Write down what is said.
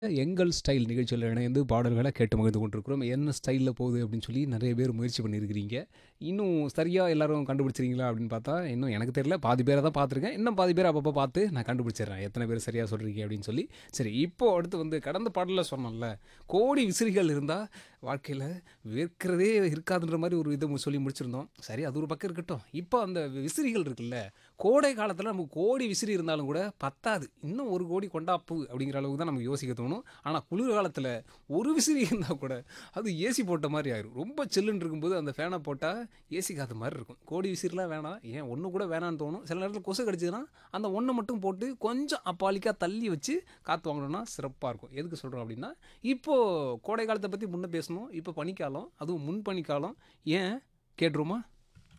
எங்கள் ஸ்டைல் நிகழ்ச்சியில் இணைந்து பாடல்களை கேட்டு மகிழ்ந்து கொண்டிருக்கிறோம் என்ன ஸ்டைலில் போகுது அப்படின்னு சொல்லி நிறைய பேர் முயற்சி பண்ணியிருக்கிறீங்க இன்னும் சரியாக எல்லாரும் கண்டுபிடிச்சிருங்களா அப்படின்னு பார்த்தா இன்னும் எனக்கு தெரியல பாதி பேரை தான் பார்த்துருக்கேன் இன்னும் பாதி பேர் அப்பப்போ பார்த்து நான் கண்டுபிடிச்சிடுறேன் எத்தனை பேர் சரியாக சொல்கிறீங்க அப்படின்னு சொல்லி சரி இப்போ அடுத்து வந்து கடந்த பாடலில் சொன்னோம்ல கோடி விசிறிகள் இருந்தால் வாழ்க்கையில் வேர்க்கிறதே இருக்காதுன்ற மாதிரி ஒரு இதை சொல்லி முடிச்சிருந்தோம் சரி அது ஒரு பக்கம் இருக்கட்டும் இப்போ அந்த விசிறிகள் இருக்குல்ல கோடை காலத்தில் நமக்கு கோடி விசிறி இருந்தாலும் கூட பத்தாது இன்னும் ஒரு கோடி கொண்டாப்பு அப்படிங்கிற அளவுக்கு தான் நமக்கு யோசிக்க தோணும் ஆனால் குளிர் காலத்தில் ஒரு விசிறி இருந்தால் கூட அது ஏசி போட்ட மாதிரி ஆயிரும் ரொம்ப சில்லுன்னு இருக்கும்போது அந்த ஃபேனை போட்டால் ஏசி காற்று மாதிரி இருக்கும் கோடி விசிறிலாம் வேணாம் ஏன் ஒன்று கூட வேணான்னு தோணும் சில நேரத்தில் கொசு கடிச்சதுன்னா அந்த ஒன்றை மட்டும் போட்டு கொஞ்சம் அப்பாலிக்காக தள்ளி வச்சு காற்று வாங்கணும்னா சிறப்பாக இருக்கும் எதுக்கு சொல்கிறோம் அப்படின்னா இப்போது கோடை காலத்தை பற்றி முன்னே பேசணும் இப்போ பனிக்காலம் அதுவும் முன் பனிக்காலம் ஏன் கேட்டுருமா